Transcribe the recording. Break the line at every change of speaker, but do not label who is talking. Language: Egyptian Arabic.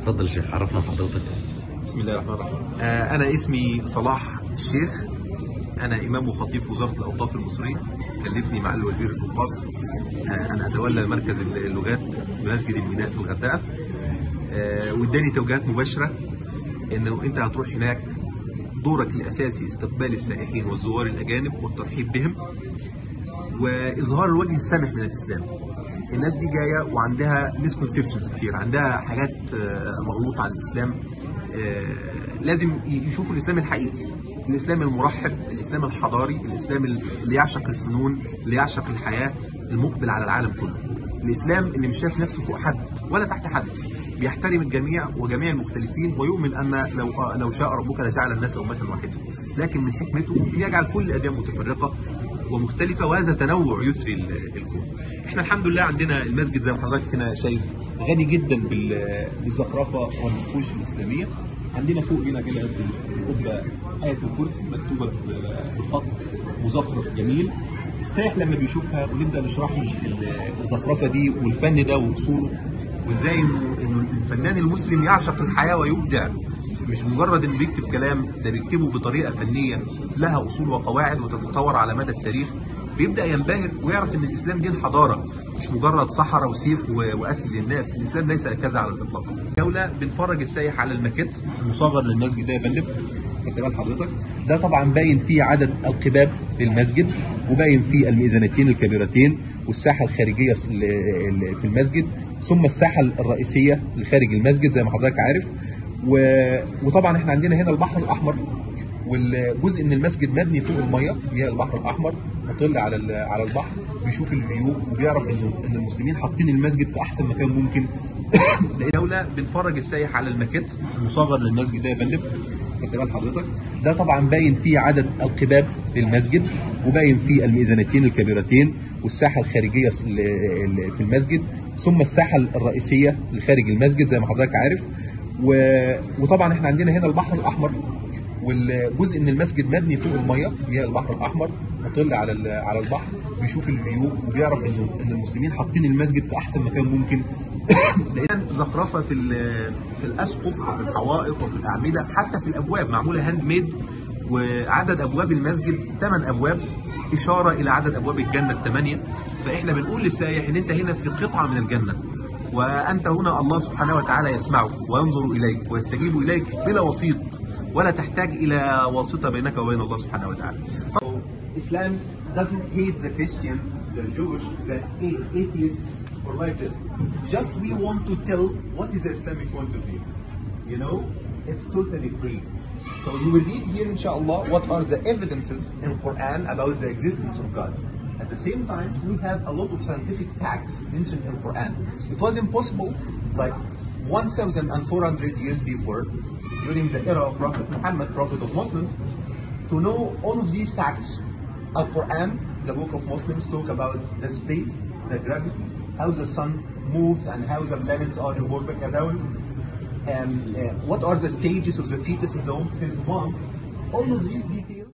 اتفضل يا شيخ عرفنا بحضرتك
بسم الله الرحمن الرحيم آه، أنا اسمي صلاح الشيخ أنا إمام وخطيب في وزارة الأوقاف المصرية كلفني مع الوزير الأوقاف آه، أن أتولى مركز اللغات بمسجد الميناء في الغردقة آه، واداني توجيهات مباشرة إنه أنت هتروح هناك دورك الأساسي استقبال السائحين والزوار الأجانب والترحيب بهم وإظهار الوجه السامح من الإسلام الناس دي جايه وعندها مسكونسبشنز كتير عندها حاجات آه، مغلوطه عن الاسلام آه، لازم يشوفوا الاسلام الحقيقي الاسلام المرحب الاسلام الحضاري الاسلام اللي يعشق الفنون اللي يعشق الحياه المقبل على العالم كله الاسلام اللي مش شايف نفسه فوق حد ولا تحت حد بيحترم الجميع وجميع المختلفين ويؤمن ان لو لو شاء ربك لجعل الناس امه واحده لكن من حكمته ان يجعل كل الاديان متفرقه ومختلفه وهذا تنوع يسري ال- الكون. احنا الحمد لله عندنا المسجد زي ما حضرتك هنا شايف غني جدا بال- بالزخرفه والنقوش الاسلاميه. عندنا فوق هنا كده في القبه ايه الكرسي مكتوبه ب- بخط مزخرف جميل. السائح لما بيشوفها ونبدا نشرح له ال- الزخرفه دي والفن ده واصوله وازاي انه إنه الفنان المسلم يعشق الحياه ويبدع مش مجرد انه بيكتب كلام ده بيكتبه بطريقه فنيه لها اصول وقواعد وتتطور على مدى التاريخ بيبدا ينبهر ويعرف ان الاسلام دين حضاره مش مجرد صحراء وسيف و- وقتل للناس الاسلام ليس هكذا على الاطلاق دوله بنفرج السائح على الماكيت المصغر للمسجد ده يا فندم خدت بال حضرتك ده طبعا باين فيه عدد القباب للمسجد وباين فيه الميزانيتين الكبيرتين والساحه الخارجيه ال- ال- في المسجد ثم الساحه الرئيسيه لخارج المسجد زي ما حضرتك عارف و... وطبعا احنا عندنا هنا البحر الاحمر والجزء من المسجد مبني فوق الميه مياه البحر الاحمر مطل على ال- على البحر بيشوف الفيو وبيعرف ان ان المسلمين حاطين المسجد في احسن مكان ممكن دوله بنفرج السائح على الماكيت المصغر للمسجد ده يا فندم خدت بال حضرتك ده طبعا باين فيه عدد القباب للمسجد وباين فيه الميزانيتين الكبيرتين والساحه الخارجيه ال- ال- في المسجد ثم الساحه الرئيسيه لخارج المسجد زي ما حضرتك عارف و... وطبعا احنا عندنا هنا البحر الاحمر والجزء من المسجد مبني فوق الميه مياه البحر الاحمر مطل على ال- على البحر بيشوف الفيو وبيعرف ان ان المسلمين حاطين المسجد في احسن مكان ممكن لقينا زخرفه في ال- في الاسقف وفي الحوائط وفي الاعمده حتى في الابواب معموله هاند ميد وعدد ابواب المسجد ثمان ابواب اشاره الى عدد ابواب الجنه الثمانيه فاحنا بنقول للسائح ان انت هنا في قطعه من الجنه وانت هنا الله سبحانه وتعالى يسمعك وينظر اليك ويستجيب اليك بلا وسيط ولا تحتاج الى واسطه بينك وبين الله سبحانه وتعالى. Islam doesn't hate the Christians, the Jewish, the atheists or religious. Just we want to tell what is the Islamic point of view. You know, it's totally free. So you will read here, inshallah, what are the evidences in Quran about the existence of God. At the same time, we have a lot of scientific facts mentioned in Quran. It was impossible, like 1,400 years before, during the era of Prophet Muhammad, Prophet of Muslims, to know all of these facts. Al Quran, the book of Muslims, talk about the space, the gravity, how the sun moves, and how the planets are revolving around. Um, uh, what are the stages of the fetus in the womb of his mom? All of these details.